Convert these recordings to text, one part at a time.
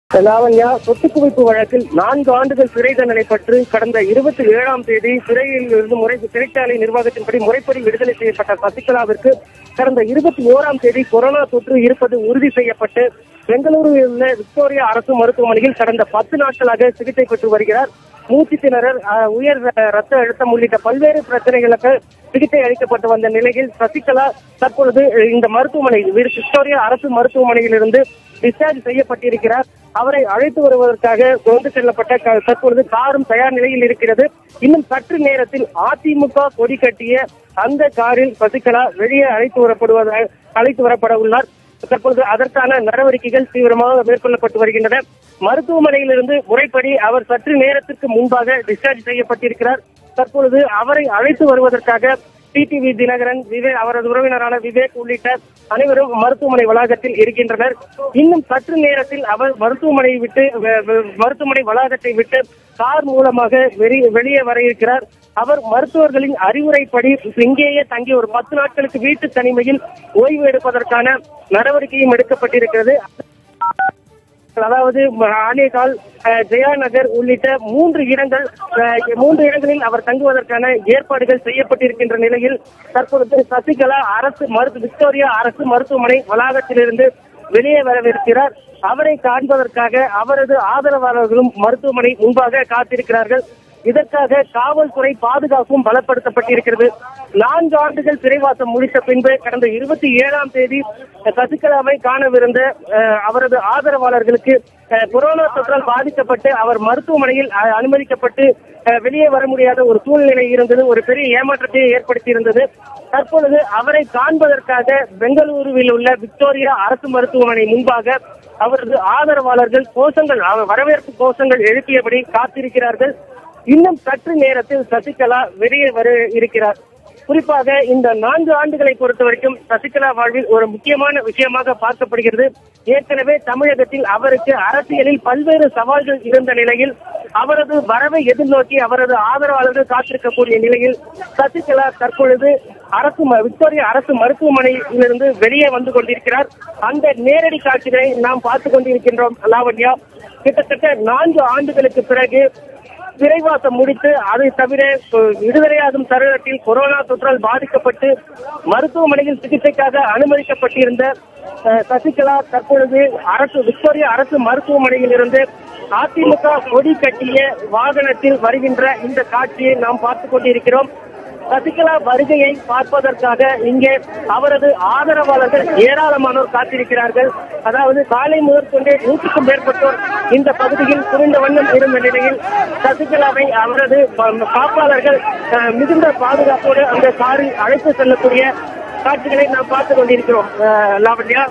லாவண்யா சொத்து குவிப்பு வழக்கில் நான்கு ஆண்டுகள் சிறை தண்டனை பற்றி கடந்த இருபத்தி ஏழாம் தேதி சிறையில் இருந்து முறை சிறைச்சாலை நிர்வாகத்தின்படி முறைப்படி விடுதலை செய்யப்பட்ட சசிகலாவிற்கு கடந்த இருபத்தி ஓராம் தேதி கொரோனா தொற்று இருப்பது உறுதி செய்யப்பட்டு பெங்களூருவில் உள்ள விக்டோரியா அரசு மருத்துவமனையில் கடந்த பத்து நாட்களாக சிகிச்சை பெற்று வருகிறார் மூச்சு திணறல் அஹ், உயர் அஹ், ரத்த அழுத்தம் உள்ளிட்ட பல்வேறு பிரச்சனைகளுக்கு சிகிச்சை அளிக்கப்பட்டு வந்த நிலையில் சசிகலா தற்பொழுது அஹ், இந்த மருத்துவமனை வீடு விக்டோரியா அரசு மருத்துவமனையிலிருந்து டிஸ்சார்ஜ் செய்யப்பட்டிருக்கிறார் அவரை அழைத்து வருவதற்காக கொண்டு செல்லப்பட்ட க- தற்பொழுது காரும் தயார் நிலையில் இருக்கிறது இன்னும் சற்று நேரத்தில் அதிமுக கொடி கட்டிய அந்த காரில் சசிகலா வெளியே அழைத்து வரப்படுவதாக அழைத்து வரப்பட உள்ளார் தற்பொழுது அதற்கான நடவடிக்கைகள் தீவிரமாக மேற்கொள்ளப்பட்டு வருகின்றன மருத்துவமனையிலிருந்து முறைப்படி அவர் சற்று நேரத்திற்கு முன்பாக டிஸ்சார்ஜ் செய்யப்பட்டிருக்கிறார் தற்பொழுது அவரை அழைத்து வருவதற்காக டிடிவி தினகரன் விவேக் அவரது உறவினரான விவேக் உள்ளிட்ட அனைவரும் மருத்துவமனை வளாகத்தில் இருக்கின்றனர் இன்னும் சற்று நேரத்தில் அவர் மருத்துவமனையை விட்டு வ- வ- மருத்துவமனை வளாகத்தை விட்டு கார் மூலமாக வெளி- வெளியே வர இருக்கிறார் அவர் மருத்துவர்களின் அறிவுரைப்படி இங்கேயே தங்கி ஒரு பத்து நாட்களுக்கு வீட்டு தனிமையில் ஓய்வு எடுப்பதற்கான நடவடிக்கையும் எடுக்கப்பட்டிருக்கிறது அதாவது ஆனேகால் அஹ், ஜெயா நகர் உள்ளிட்ட மூன்று இடங்கள் அஹ், மூன்று இடங்களில் அவர் தங்குவதற்கான ஏற்பாடுகள் செய்யப்பட்டிருக்கின்ற நிலையில் தற்பொழுது சசிகலா அரசு மருத்து விக்டோரியா அரசு மருத்துவமனை வளாகத்திலிருந்து வெளியே வரவிருக்கிறார் அவரை காண்பதற்காக அவரது ஆதரவாளர்களும் மருத்துவமனை முன்பாக காத்திருக்கிறார்கள் இதற்காக காவல்துறை பாதுகாப்பும் பலப்படுத்தப்பட்டிருக்கிறது நான்கு ஆண்டுகள் சிறைவாசம் முடித்த பின்பு கடந்த இருபத்தி ஏழாம் தேதி சசிகலாவை காணவிருந்த அஹ், அவரது ஆதரவாளர்களுக்கு அஹ், கொரோனா தொற்றால் பாதிக்கப்பட்டு அவர் மருத்துவமனையில் அஹ், அனுமதிக்கப்பட்டு அஹ், வெளியே வர முடியாத ஒரு சூழ்நிலை இருந்தது ஒரு பெரிய ஏமாற்றத்தை ஏற்படுத்தி இருந்தது தற்பொழுது அவரை காண்பதற்காக பெங்களூருவில் உள்ள விக்டோரியா அரசு மருத்துவமனை முன்பாக அவரது ஆதரவாளர்கள் கோஷங்கள் அவர் வரவேற்பு கோஷங்கள் எழுப்பியபடி காத்திருக்கிறார்கள் இன்னும் சற்று நேரத்தில் சசிகலா வெளியே வர இருக்கிறார் குறிப்பாக இந்த நான்கு ஆண்டுகளை பொறுத்த வரைக்கும் சசிகலா வாழ்வில் ஒரு முக்கியமான விஷயமாக பார்க்கப்படுகிறது ஏற்கனவே தமிழகத்தில் அவருக்கு அரசியலில் பல்வேறு சவால்கள் இருந்த நிலையில் அவரது வரவை எதிர்நோக்கி அவரது ஆதரவாளர்கள் காத்திருக்கக்கூடிய நிலையில் சசிகலா தற்பொழுது அரசு ம- விக்டோரியா அரசு மருத்துவமனையிலிருந்து வெளியே வந்து கொண்டிருக்கிறார் அந்த நேரடி காட்சிகளை நாம் பார்த்து கொண்டிருக்கின்றோம் லாவண்யா கிட்டத்தட்ட நான்கு ஆண்டுகளுக்கு பிறகு சிறைவாசம் முடித்து அதை தவிர அஹ், விடுதலையாகும் தருணத்தில் கொரோனா தொற்றால் பாதிக்கப்பட்டு மருத்துவமனையில் சிகிச்சைக்காக அனுமதிக்கப்பட்டிருந்த அஹ், சசிகலா தற்பொழுது அரசு விக்டோரியா அரசு மருத்துவமனையில் இருந்து அதிமுக கொடி கட்டிய வாகனத்தில் வருகின்ற இந்த காட்சியை நாம் பார்த்துக் கொண்டிருக்கிறோம் சசிகலா வருகையை பார்ப்பதற்காக இங்கே அவரது ஆதரவாளர்கள் ஏராளமானோர் காத்திருக்கிறார்கள் அதாவது காலை முதற்கொண்டே நூற்றுக்கும் மேற்பட்டோர் இந்த பகுதியில் குவிந்த வண்ணம் இருந்த நிலையில் சசிகலாவை அவரது ப- காப்பாளர்கள் அஹ், மிகுந்த பாதுகாப்போடு அந்த காரில் அழைத்து செல்லக்கூடிய காட்சிகளை நாம் பார்த்துக் கொண்டிருக்கிறோம் அஹ், லாவண்யா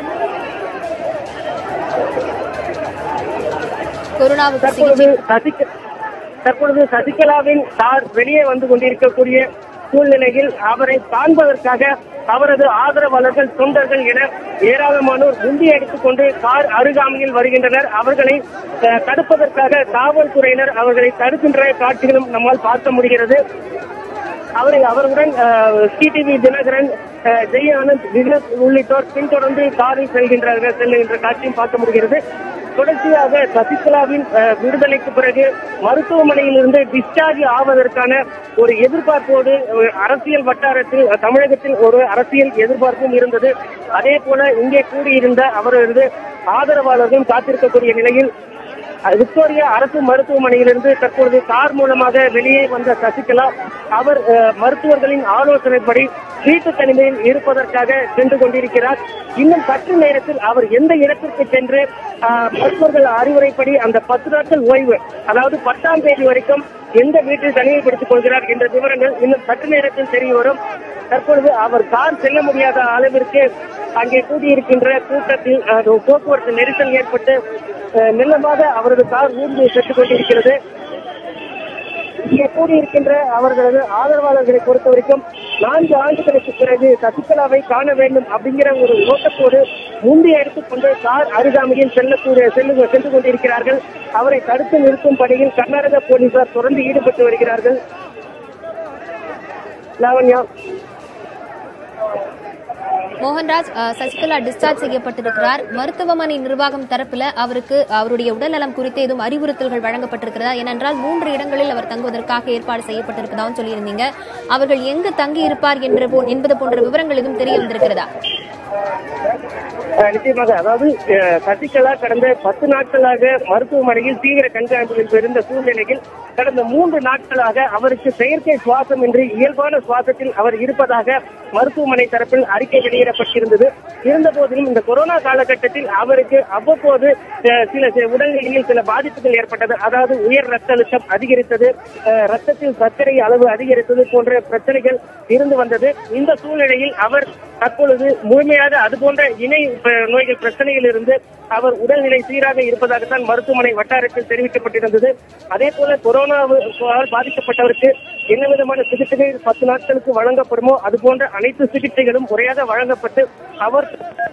கொரோனாவுக்கு தற்பொழுது சிகிச்சை சசிக தற்பொழுது சசிகலாவின் கார் வெளியே வந்து கொண்டிருக்கக்கூடிய சூழ்நிலையில் அவரை காண்பதற்காக அவரது ஆதரவாளர்கள் தொண்டர்கள் என ஏராளமானோர் முந்தி எடுத்துக்கொண்டு கார் அருகாமையில் வருகின்றனர் அவர்களை அஹ், தடுப்பதற்காக காவல்துறையினர் அவர்களை தடுக்கின்ற காட்சிகளும் நம்மால் பார்க்க முடிகிறது அவரை அவருடன் டிடிவி தினகரன் அஹ், ஜெய் ஆனந்த் விக்னேஷ் உள்ளிட்டோர் பின்தொடர்ந்து காரில் செல்கின்றார்கள் செல்லுகின்ற காட்சியும் பார்க்க முடிகிறது தொடர்ச்சியாக சசிகலாவின் அஹ், விடுதலைக்கு பிறகு மருத்துவமனையிலிருந்து டிஸ்சார்ஜ் ஆவதற்கான ஒரு எதிர்பார்ப்போடு அஹ், அரசியல் வட்டாரத்தில் அஹ், தமிழகத்தில் ஒரு அரசியல் எதிர்பார்ப்பும் இருந்தது அதே போல இங்கே கூடியிருந்த அவரது ஆதரவாளர்களும் காத்திருக்கக்கூடிய நிலையில் அஹ் விக்டோரியா அரசு மருத்துவமனையிலிருந்து தற்பொழுது கார் மூலமாக வெளியே வந்த சசிகலா அவர் அஹ், மருத்துவர்களின் ஆலோசனைப்படி வீட்டு தனிமையில் இருப்பதற்காக சென்று கொண்டிருக்கிறார் இன்னும் சற்று நேரத்தில் அவர் எந்த இடத்திற்கு சென்று அஹ், மருத்துவர்கள் அறிவுரைப்படி அந்த பத்து நாட்கள் ஓய்வு அதாவது பத்தாம் தேதி வரைக்கும் எந்த வீட்டில் தனிமைப்படுத்திக் கொள்கிறார் என்ற விவரங்கள் இன்னும் சற்று நேரத்தில் தெரிய வரும் தற்பொழுது அவர் கார் செல்ல முடியாத அளவிற்கு அங்கே கூடியிருக்கின்ற கூட்டத்தில் அஹ், போக்குவரத்து நெரிசல் ஏற்பட்டு அஹ், மெல்லமாக அவரது கார் ஊர்ந்து சென்று கொண்டிருக்கிறது இங்கே கூடியிருக்கின்ற அவர்களது ஆதரவாளர்களை பொறுத்த வரைக்கும் நான்கு ஆண்டுகளுக்கு பிறகு சசிகலாவை காண வேண்டும் அப்படிங்கிற ஒரு நோக்கத்தோடு முந்தி எடுத்துக்கொண்டு கார் அருகாமையில் செல்லக்கூடிய செல்லு சென்று கொண்டிருக்கிறார்கள் அவரை தடுத்து நிறுத்தும் பணியில் கர்நாடக போலீசார் தொடர்ந்து ஈடுபட்டு வருகிறார்கள் லாவண்யா மோகன்ராஜ் அஹ், சசிகலா டிஸ்சார்ஜ் செய்யப்பட்டிருக்கிறார் மருத்துவமனை நிர்வாகம் தரப்புல அவருக்கு அவருடைய உடல்நலம் குறித்து எதுவும் அறிவுறுத்தல்கள் வழங்கப்பட்டிருக்கிறதா ஏனென்றால் மூன்று இடங்களில் அவர் தங்குவதற்காக ஏற்பாடு செய்யப்பட்டிருக்கிறதாவும் சொல்லியிருந்தீங்க அவர்கள் எங்கு தங்கி இருப்பார் என்ற போ- என்பது போன்ற விவரங்கள் எதுவும் தெரிய வந்திருக்கிறதா அஹ் நிச்சயமாக அதாவது அஹ், சசிகலா கடந்த பத்து நாட்களாக மருத்துவமனையில் தீவிர கண்காணிப்பில் இருந்த சூழ்நிலையில் கடந்த மூன்று நாட்களாக அவருக்கு செயற்கை சுவாசம் என்று இயல்பான சுவாசத்தில் அவர் இருப்பதாக மருத்துவமனை தரப்பில் அறிக்கை வெளியிடப்பட்டிருந்தது இருந்த போதிலும் இந்த கொரோனா காலகட்டத்தில் அவருக்கு அவ்வப்போது அஹ், சில சில உடல்நிலையில் சில பாதிப்புகள் ஏற்பட்டது அதாவது உயர் ரத்த அழுத்தம் அதிகரித்தது அஹ், ரத்தத்தில் சர்க்கரை அளவு அதிகரித்தது போன்ற பிரச்சனைகள் இருந்து வந்தது இந்த சூழ்நிலையில் அவர் தற்பொழுது முழுமையாக அது போன்ற இணை அஹ், நோய்கள் பிரச்சனையில் இருந்து அவர் உடல்நிலை சீராக இருப்பதாகத்தான் மருத்துவமனை வட்டாரத்தில் தெரிவிக்கப்பட்டிருந்தது அதே போல கொரோனாவால் பாதிக்கப்பட்டவருக்கு என்ன விதமான சிகிச்சைகள் பத்து நாட்களுக்கு வழங்கப்படுமோ அது போன்ற அனைத்து சிகிச்சைகளும் முறையாக வழங்கப்பட்டு அவர்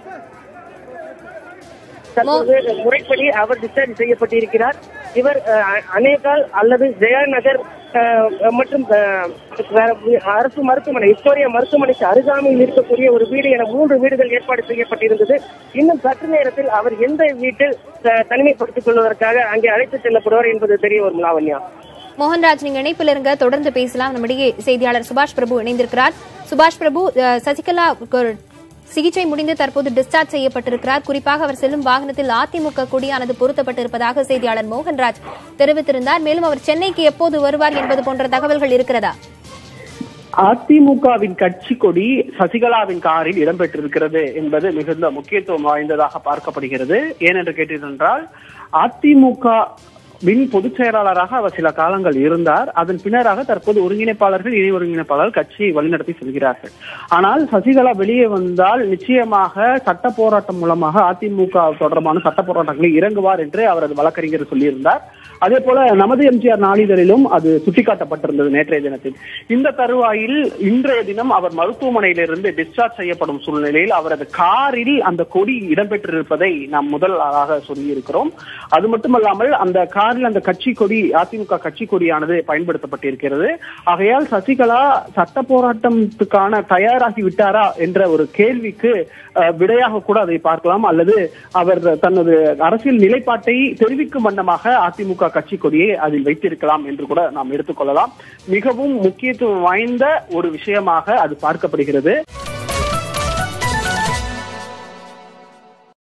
தற்போது முறைப்படி அவர் டிஸ்சார்ஜ் செய்யப்பட்டிருக்கிறார் இவர் அஹ், அனேகால் அல்லது ஜெயா நகர் அஹ், மற்றும் அஹ், வேற அரசு மருத்துவமனை விக்டோரியா மருத்துவமனைக்கு அருகாமையில் இருக்கக்கூடிய ஒரு வீடு என மூன்று வீடுகள் ஏற்பாடு செய்யப்பட்டிருந்தது இன்னும் சற்று நேரத்தில் அவர் எந்த வீட்டில் அஹ், தனிமைப்படுத்திக் கொள்வதற்காக அங்கே அழைத்துச் செல்லப்படுவார் என்பது தெரிய வரும் லாவண்யா மோகன்ராஜ் நீங்க இணைப்பில் இருங்க தொடர்ந்து பேசலாம் நம்முடைய செய்தியாளர் சுபாஷ் பிரபு இணைந்திருக்கிறார் சுபாஷ் பிரபு அஹ், சசிகலா கு- சிகிச்சை முடிந்து தற்போது டிஸ்சார்ஜ் செய்யப்பட்டிருக்கிறார் குறிப்பாக அவர் செல்லும் வாகனத்தில் அதிமுக கொடியானது பொருத்தப்பட்டிருப்பதாக செய்தியாளர் மோகன்ராஜ் தெரிவித்திருந்தார் மேலும் அவர் சென்னைக்கு எப்போது வருவார் என்பது போன்ற தகவல்கள் இருக்கிறதா அதிமுகவின் கட்சி கொடி சசிகலாவின் காரில் இடம்பெற்றிருக்கிறது என்பது மிகுந்த முக்கியத்துவம் வாய்ந்ததாக பார்க்கப்படுகிறது ஏனென்று கேட்டீர்கள் அதிமுக வின் பொதுச் செயலாளராக அவர் சில காலங்கள் இருந்தார் அதன் பின்னராக தற்போது ஒருங்கிணைப்பாளர்கள் இணை ஒருங்கிணைப்பாளர்கள் கட்சியை வழிநடத்தி செல்கிறார்கள் ஆனால் சசிகலா வெளியே வந்தால் நிச்சயமாக சட்ட போராட்டம் மூலமாக அதிமுக தொடர்பான சட்ட போராட்டங்களில் இறங்குவார் என்று அவரது வழக்கறிஞர் சொல்லியிருந்தார் அதே போல நமது எம்ஜிஆர் நாளிதழிலும் அது சுட்டிக்காட்டப்பட்டிருந்தது நேற்றைய தினத்தில் இந்த தருவாயில் இன்றைய தினம் அவர் மருத்துவமனையிலிருந்து டிஸ்சார்ஜ் செய்யப்படும் சூழ்நிலையில் அவரது காரில் அந்த கொடி இடம்பெற்றிருப்பதை நாம் முதலாக சொல்லியிருக்கிறோம் அது மட்டுமல்லாமல் அந்த காரில் அந்த கட்சி கொடி அதிமுக கட்சி கொடியானது பயன்படுத்தப்பட்டிருக்கிறது ஆகையால் சசிகலா சட்ட போராட்டத்துக்கான தயாராகி விட்டாரா என்ற ஒரு கேள்விக்கு அஹ், விடையாக கூட அதை பார்க்கலாம் அல்லது அவர் தனது அரசியல் நிலைப்பாட்டை தெரிவிக்கும் வண்ணமாக அதிமுக கட்சி கொடியை அதில் வைத்திருக்கலாம் என்று கூட நாம் எடுத்துக்கொள்ளலாம் மிகவும் முக்கியத்துவம் வாய்ந்த ஒரு விஷயமாக அது பார்க்கப்படுகிறது